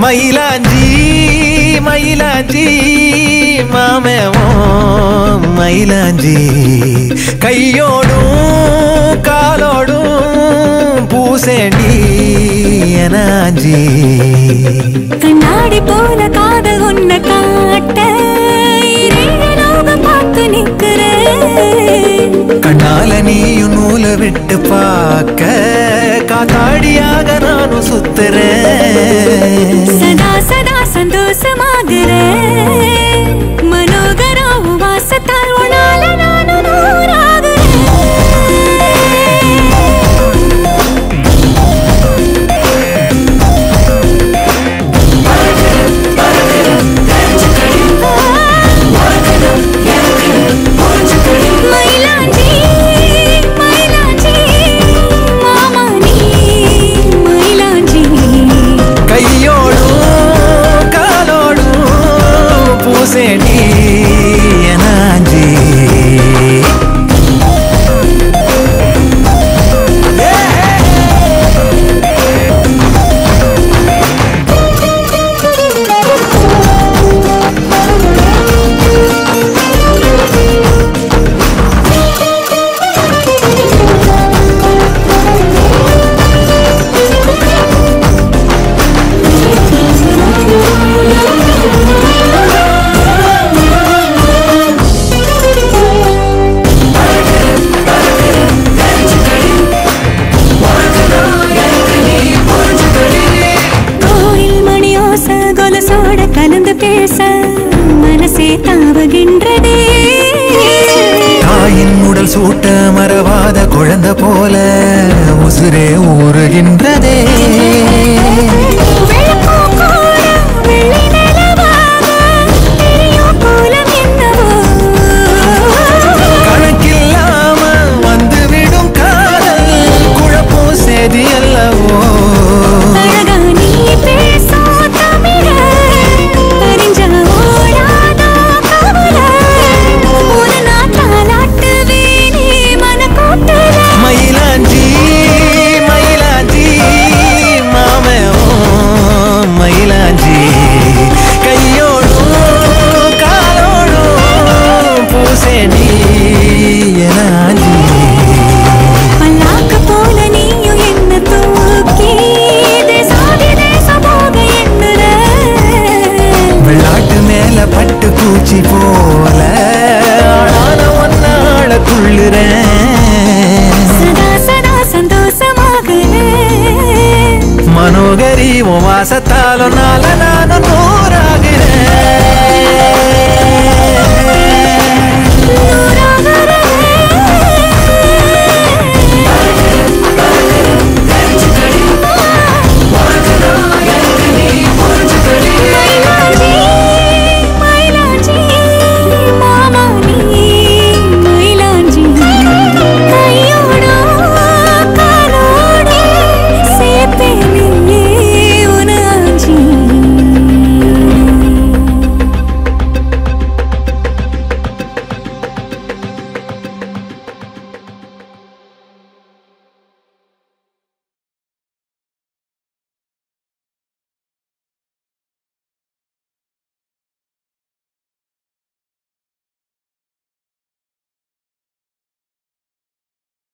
மயிலாஞ்சி மயிலாஞ்சி மாமேவோ மயிலாஞ்சி கையோடும் காலோடும் பூசேண்டி எனாஞ்சி கண்ணாடி போல காதல் உன்னை காட்ட இரண்டு லோகம் பார்த்து நிக்கிறேன் கண்ணால நீயும் நூலை விட்டு பார்க்க காத்தாடியாக நானும் சுத்துறேன் சதா சதா சந்தோஷமாகிறேன் மனோகரா வாசத்தால் உன்னால நானும் நூறாகிறேன் மயிலாஞ்சி மயிலாஞ்சி மாமா நீ மயிலாஞ்சி கையோடும் காலோடும் பூசேண்டி எனாஞ்சி கோயில் மணியோச கொலசோட கலந்து பேச மனசே தாவுகின்றதே தாயின் உடல் சூட்ட மறவாத குழந்தை போல உசுரே ஊறுகின்றதே வெள்ளப்பூ கூட வெள்ளி நிலவாக தெரியும் கோலம் என்னவோ கணக்கில்லாம வந்துவிடும் காதல் குழப்பம் செய்தி அல்லவோ அழகா நீ பேசும் தமிழ அறிஞ்ச ஓடாதோ கவல ஒரு நாள் தாலாட்டுவேனே மனக்கூட்டுல மயிலாஞ்சி மயிலாஞ்சி மாமேவும் மயிலாஞ்சி கையோடும் காலோடும் பூசேண்டி எனாஞ்சி பல்லாக்கு போல நீயும் என்ன தூக்கி தேசாதி தேசம் போக எண்ணுற வெள்ளாட்டு மேல பட்டு பூச்சி போல ஆளான ஒன்னாள துள்ளுறேன் சதா சதா சந்தோஷமாக மனோகரி உன் வாசத்தாலும் நால